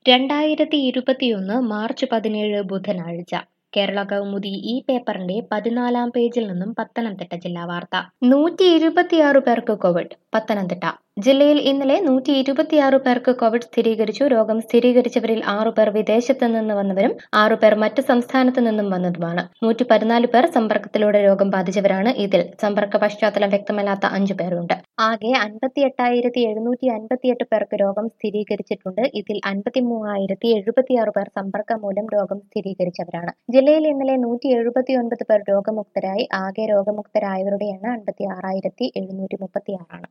രണ്ടായിരത്തി ഇരുപത്തിയൊന്ന് മാർച്ച് പതിനേഴ് ബുധനാഴ്ച കേരള കൗമുദി ഈ പേപ്പറിന്റെ പതിനാലാം പേജിൽ നിന്നും പത്തനംതിട്ട ജില്ലാ വാർത്ത നൂറ്റി ഇരുപത്തിയാറ് പേർക്ക് കോവിഡ് പത്തനംതിട്ട ജില്ലയിൽ ഇന്നലെ നൂറ്റി ഇരുപത്തിയാറ് പേർക്ക് കോവിഡ് സ്ഥിരീകരിച്ചു രോഗം സ്ഥിരീകരിച്ചവരിൽ ആറു പേർ വിദേശത്ത് നിന്ന് വന്നവരും ആറു പേർ മറ്റ് സംസ്ഥാനത്ത് നിന്നും വന്നതുമാണ് നൂറ്റി പതിനാല് പേർ സമ്പർക്കത്തിലൂടെ രോഗം ബാധിച്ചവരാണ് ഇതിൽ സമ്പർക്ക പശ്ചാത്തലം വ്യക്തമല്ലാത്ത അഞ്ചു പേരുണ്ട് ആകെ അൻപത്തി എട്ടായിരത്തി എഴുന്നൂറ്റി അൻപത്തിയെട്ട് പേർക്ക് രോഗം സ്ഥിരീകരിച്ചിട്ടുണ്ട് ഇതിൽ അൻപത്തി മൂവായിരത്തി എഴുപത്തിയാറ് പേർ സമ്പർക്കം മൂലം രോഗം സ്ഥിരീകരിച്ചവരാണ് ജില്ലയിൽ ഇന്നലെ നൂറ്റി എഴുപത്തി ഒൻപത് പേർ രോഗമുക്തരായി ആകെ രോഗമുക്തരായവരുടെ എണ്ണം അൻപത്തി ആറായിരത്തി എഴുന്നൂറ്റി മുപ്പത്തി ആറാണ്